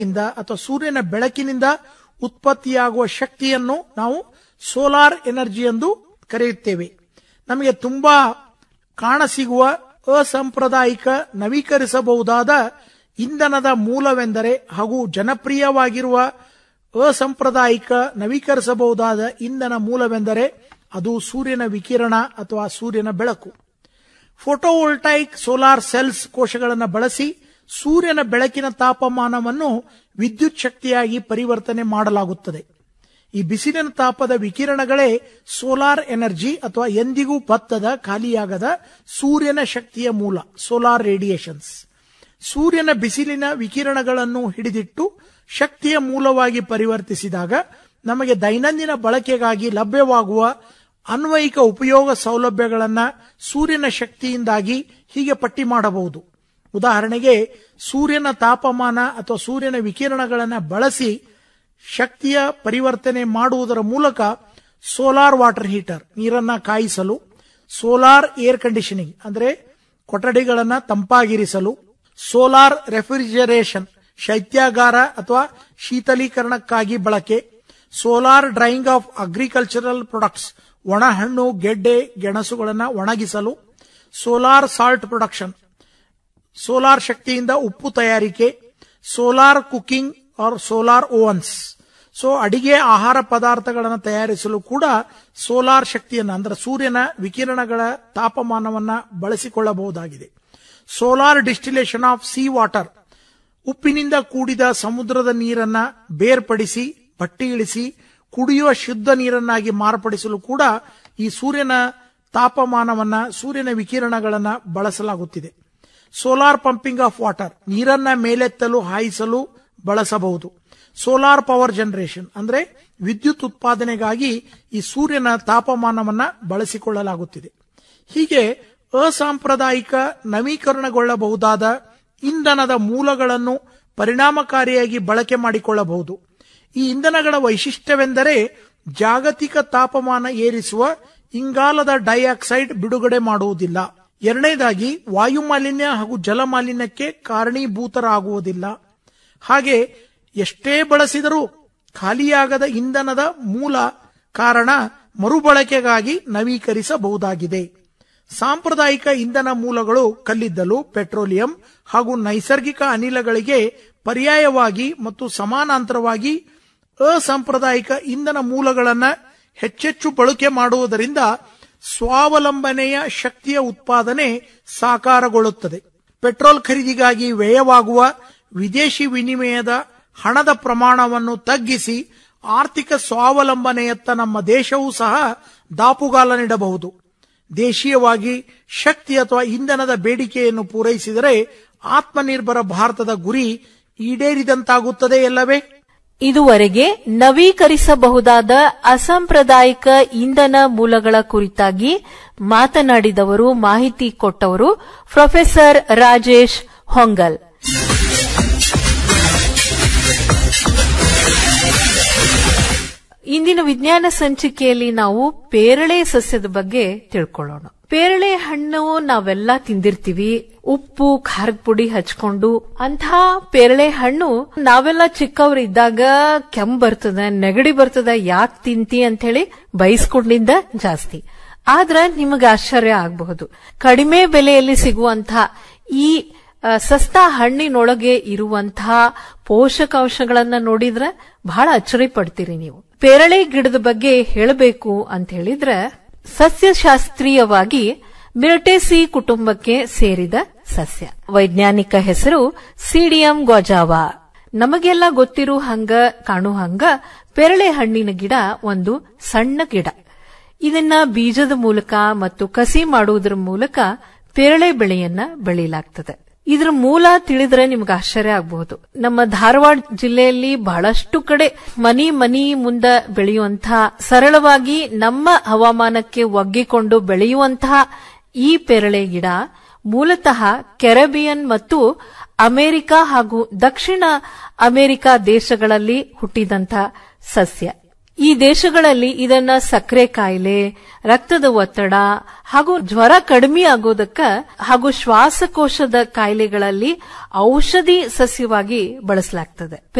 ಇಂದ ಅಥವಾ ಸೂರ್ಯನ ಬೆಳಕಿನಿಂದ ಉತ್ಪತ್ತಿಯಾಗುವ ಶಕ್ತಿಯನ್ನು ನಾವು ಸೋಲಾರ್ ಎನರ್ಜಿ ಎಂದು ಕರೆಯುತ್ತೇವೆ ನಮಗೆ ತುಂಬಾ ಕಾಣಸಿಗುವ ಅಸಾಂಪ್ರದಾಯಿಕ ನವೀಕರಿಸಬಹುದಾದ ಇಂಧನದ ಮೂಲವೆಂದರೆ ಹಾಗೂ ಜನಪ್ರಿಯವಾಗಿರುವ ಅಸಾಂಪ್ರದಾಯಿಕ ನವೀಕರಿಸಬಹುದಾದ ಇಂಧನ ಮೂಲವೆಂದರೆ ಅದು ಸೂರ್ಯನ ವಿಕಿರಣ ಅಥವಾ ಸೂರ್ಯನ ಬೆಳಕು ಫೋಟೋವೋಲ್ಟೈಕ್ ಸೋಲಾರ್ ಸೆಲ್ಸ್ ಕೋಶಗಳನ್ನು ಬಳಸಿ ಸೂರ್ಯನ ಬೆಳಕಿನ ತಾಪಮಾನವನ್ನು ವಿದ್ಯುತ್ ಶಕ್ತಿಯಾಗಿ ಪರಿವರ್ತನೆ ಮಾಡಲಾಗುತ್ತದೆ ಈ ಬಿಸಿಲಿನ ತಾಪದ ವಿಕಿರಣಗಳೇ ಸೋಲಾರ್ ಎನರ್ಜಿ ಅಥವಾ ಎಂದಿಗೂ ಬತ್ತದ ಖಾಲಿಯಾಗದ ಸೂರ್ಯನ ಶಕ್ತಿಯ ಮೂಲ ಸೋಲಾರ್ ರೇಡಿಯೇಷನ್ಸ್ ಸೂರ್ಯನ ಬಿಸಿಲಿನ ವಿಕಿರಣಗಳನ್ನು ಹಿಡಿದಿಟ್ಟು ಶಕ್ತಿಯ ಮೂಲವಾಗಿ ಪರಿವರ್ತಿಸಿದಾಗ ನಮಗೆ ದೈನಂದಿನ ಬಳಕೆಗಾಗಿ ಲಭ್ಯವಾಗುವ ಅನ್ವಯಿಕ ಉಪಯೋಗ ಸೌಲಭ್ಯಗಳನ್ನು ಸೂರ್ಯನ ಶಕ್ತಿಯಿಂದಾಗಿ ಹೀಗೆ ಪಟ್ಟಿ ಮಾಡಬಹುದು ಉದಾಹರಣೆಗೆ ಸೂರ್ಯನ ತಾಪಮಾನ ಅಥವಾ ಸೂರ್ಯನ ವಿಕಿರಣಗಳನ್ನು ಬಳಸಿ ಶಕ್ತಿಯ ಪರಿವರ್ತನೆ ಮಾಡುವುದರ ಮೂಲಕ ಸೋಲಾರ್ ವಾಟರ್ ಹೀಟರ್ ನೀರನ್ನ ಕಾಯಿಸಲು ಸೋಲಾರ್ ಏರ್ ಕಂಡೀಷನಿಂಗ್ ಅಂದ್ರೆ ಕೊಠಡಿಗಳನ್ನು ತಂಪಾಗಿರಿಸಲು ಸೋಲಾರ್ ರೆಫ್ರಿಜರೇಷನ್ ಶೈತ್ಯಾಗಾರ ಅಥವಾ ಶೀತಲೀಕರಣಕ್ಕಾಗಿ ಬಳಕೆ solar drying of agricultural products ಒಣ ಹಣ್ಣು ಗೆಡ್ಡೆ ಗೆಣಸುಗಳನ್ನು ಒಣಗಿಸಲು ಸೋಲಾರ್ ಸಾಲ್ಟ್ ಪ್ರೊಡಕ್ಷನ್ ಸೋಲಾರ್ ಶಕ್ತಿಯಿಂದ ಉಪ್ಪು ತಯಾರಿಕೆ solar cooking or solar ovens so ಅಡಿಗೆ ಆಹಾರ ಪದಾರ್ಥಗಳನ್ನು ತಯಾರಿಸಲು ಕೂಡ ಸೋಲಾರ್ ಶಕ್ತಿಯನ್ನು ಅಂದ್ರೆ ಸೂರ್ಯನ ವಿಕಿರಣಗಳ ತಾಪಮಾನವನ್ನ ಬಳಸಿಕೊಳ್ಳಬಹುದಾಗಿದೆ solar distillation of sea water ಉಪ್ಪಿನಿಂದ ಕೂಡಿದ ಸಮುದ್ರದ ನೀರನ್ನ ಬೇರ್ಪಡಿಸಿ ಬಟ್ಟಿ ಇಳಿಸಿ ಕುಡಿಯುವ ಶುದ್ಧ ನೀರನ್ನಾಗಿ ಮಾರ್ಪಡಿಸಲು ಕೂಡ ಈ ಸೂರ್ಯನ ತಾಪಮಾನವನ್ನ ಸೂರ್ಯನ ವಿಕಿರಣಗಳನ್ನ ಬಳಸಲಾಗುತ್ತಿದೆ ಸೋಲಾರ್ ಪಂಪಿಂಗ್ ಆಫ್ ವಾಟರ್ ನೀರನ್ನ ಮೇಲೆತ್ತಲು ಹಾಯಿಸಲು ಬಳಸಬಹುದು ಸೋಲಾರ್ ಪವರ್ ಜನರೇಷನ್ ಅಂದ್ರೆ ವಿದ್ಯುತ್ ಉತ್ಪಾದನೆಗಾಗಿ ಈ ಸೂರ್ಯನ ತಾಪಮಾನವನ್ನ ಬಳಸಿಕೊಳ್ಳಲಾಗುತ್ತಿದೆ ಹೀಗೆ ಅಸಾಂಪ್ರದಾಯಿಕ ನವೀಕರಣಗೊಳ್ಳಬಹುದಾದ ಇಂಧನದ ಮೂಲಗಳನ್ನು ಪರಿಣಾಮಕಾರಿಯಾಗಿ ಬಳಕೆ ಮಾಡಿಕೊಳ್ಳಬಹುದು ಈ ಇಂಧನಗಳ ವೈಶಿಷ್ಟ್ಯವೆಂದರೆ ಜಾಗತಿಕ ತಾಪಮಾನ ಏರಿಸುವ ಇಂಗಾಲದ ಡೈಆಕ್ಸೈಡ್ ಬಿಡುಗಡೆ ಮಾಡುವುದಿಲ್ಲ ಎರಡನೇದಾಗಿ ವಾಯು ಮಾಲಿನ್ಯ ಹಾಗೂ ಜಲ ಮಾಲಿನ್ಯಕ್ಕೆ ಕಾರಣೀಭೂತರಾಗುವುದಿಲ್ಲ ಹಾಗೆ ಎಷ್ಟೇ ಬಳಸಿದರೂ ಖಾಲಿಯಾಗದ ಇಂಧನದ ಮೂಲ ಕಾರಣ ಮರುಬಳಕೆಗಾಗಿ ನವೀಕರಿಸಬಹುದಾಗಿದೆ ಸಾಂಪ್ರದಾಯಿಕ ಇಂಧನ ಮೂಲಗಳು ಕಲ್ಲಿದ್ದಲು ಪೆಟ್ರೋಲಿಯಂ ಹಾಗೂ ನೈಸರ್ಗಿಕ ಅನಿಲಗಳಿಗೆ ಪರ್ಯಾಯವಾಗಿ ಮತ್ತು ಸಮಾನಾಂತರವಾಗಿ ಅಸಾಂಪ್ರದಾಯಿಕ ಇಂಧನ ಮೂಲಗಳನ್ನು ಹೆಚ್ಚೆಚ್ಚು ಬಳಕೆ ಮಾಡುವುದರಿಂದ ಸ್ವಾವಲಂಬನೆಯ ಶಕ್ತಿಯ ಉತ್ಪಾದನೆ ಸಾಕಾರಗೊಳ್ಳುತ್ತದೆ ಪೆಟ್ರೋಲ್ ಖರೀದಿಗಾಗಿ ವ್ಯಯವಾಗುವ ವಿದೇಶಿ ವಿನಿಮಯದ ಹಣದ ಪ್ರಮಾಣವನ್ನು ತಗ್ಗಿಸಿ ಆರ್ಥಿಕ ಸ್ವಾವಲಂಬನೆಯತ್ತ ನಮ್ಮ ದೇಶವೂ ಸಹ ದಾಪುಗಾಲ ನೀಡಬಹುದು ದೇಶೀಯವಾಗಿ ಶಕ್ತಿ ಅಥವಾ ಇಂಧನದ ಬೇಡಿಕೆಯನ್ನು ಪೂರೈಸಿದರೆ ಆತ್ಮನಿರ್ಭರ ಭಾರತದ ಗುರಿ ಈಡೇರಿದಂತಾಗುತ್ತದೆ ಎಲ್ಲವೇ ಇದುವರೆಗೆ ನವೀಕರಿಸಬಹುದಾದ ಅಸಾಂಪ್ರದಾಯಿಕ ಇಂಧನ ಮೂಲಗಳ ಕುರಿತಾಗಿ ಮಾತನಾಡಿದವರು ಮಾಹಿತಿ ಕೊಟ್ಟವರು ಪ್ರೊಫೆಸರ್ ರಾಜೇಶ್ ಹೊಂಗಲ್ ಇಂದಿನ ವಿಜ್ಞಾನ ಸಂಚಿಕೆಯಲ್ಲಿ ನಾವು ಪೇರಳೆ ಸಸ್ಯದ ಬಗ್ಗೆ ತಿಳ್ಕೊಳ್ಳೋಣ ಪೇರಳೆ ಹಣ್ಣು ನಾವೆಲ್ಲ ತಿಂದಿರ್ತೀವಿ ಉಪ್ಪು ಖಾರದ ಪುಡಿ ಹಚ್ಕೊಂಡು ಅಂಥ ಪೇರಳೆ ಹಣ್ಣು ನಾವೆಲ್ಲ ಚಿಕ್ಕವರಿದ್ದಾಗ ಕೆಮ್ಮು ಬರ್ತದ ನೆಗಡಿ ಬರ್ತದ ಯಾಕೆ ತಿಂತಿ ಅಂತ ಹೇಳಿ ಬಯಸ್ಕೊಂಡಿದ್ದ ಜಾಸ್ತಿ ಆದ್ರ ನಿಮಗೆ ಆಶ್ಚರ್ಯ ಆಗಬಹುದು ಕಡಿಮೆ ಬೆಲೆಯಲ್ಲಿ ಸಿಗುವಂತಹ ಈ ಆ, ಸಸ್ತಾ ಹಣ್ಣಿನೊಳಗೆ ಇರುವಂತಹ ಪೋಷಕಾಂಶಗಳನ್ನ ನೋಡಿದ್ರೆ ಬಹಳ ಅಚ್ಚರಿ ಪಡ್ತೀರಿ ನೀವು ಪೇರಳೆ ಗಿಡದ ಬಗ್ಗೆ ಹೇಳಬೇಕು ಅಂತ ಹೇಳಿದ್ರೆ ಸಸ್ಯಶಾಸ್ತ್ರೀಯವಾಗಿ ಮಿರ್ಟೇಸಿ ಕುಟುಂಬಕ್ಕೆ ಸೇರಿದ ಸಸ್ಯ ವೈಜ್ಞಾನಿಕ ಹೆಸರು ಸಿಡಿಯಂ ಗೊಜಾವಾ ನಮಗೆಲ್ಲ ಗೊತ್ತಿರೋ ಹಂಗ ಕಾಣು ಹಂಗ ಪೇರಳೆ ಹಣ್ಣಿನ ಗಿಡ ಒಂದು ಸಣ್ಣ ಗಿಡ ಇದನ್ನ ಬೀಜದ ಮೂಲಕ ಮತ್ತು ಕಸಿ ಮಾಡುವುದರ ಮೂಲಕ ಪೇರಳೆ ಬೆಳೆಯನ್ನ ಬೆಳೆಯಲಾಗ್ತದೆ ಇದರ ಮೂಲ ತಿಳಿದ್ರೆ ನಿಮ್ಗೆ ಆಶ್ಚರ್ಯ ಆಗಬಹುದು ನಮ್ಮ ಧಾರವಾಡ ಜಿಲ್ಲೆಯಲ್ಲಿ ಬಹಳಷ್ಟು ಕಡೆ ಮನಿ ಮನಿ ಮುಂದ ಬೆಳೆಯುವಂತಹ ಸರಳವಾಗಿ ನಮ್ಮ ಹವಾಮಾನಕ್ಕೆ ಒಗ್ಗಿಕೊಂಡು ಬೆಳೆಯುವಂತಹ ಈ ಪೇರಳೆ ಗಿಡ ಮೂಲತಃ ಕೆರೆಬಿಯನ್ ಮತ್ತು ಅಮೆರಿಕ ಹಾಗೂ ದಕ್ಷಿಣ ಅಮೆರಿಕ ದೇಶಗಳಲ್ಲಿ ಹುಟ್ಟಿದಂತಹ ಸಸ್ಯ ಈ ದೇಶಗಳಲ್ಲಿ ಇದನ್ನ ಸಕ್ಕರೆ ಕಾಯಿಲೆ ರಕ್ತದ ಒತ್ತಡ ಹಾಗೂ ಜ್ವರ ಕಡಿಮೆ ಆಗೋದಕ್ಕ ಹಾಗೂ ಶ್ವಾಸಕೋಶದ ಕಾಯಿಲೆಗಳಲ್ಲಿ ಔಷಧಿ ಸಸ್ಯವಾಗಿ ಬಳಸಲಾಗ್ತದೆ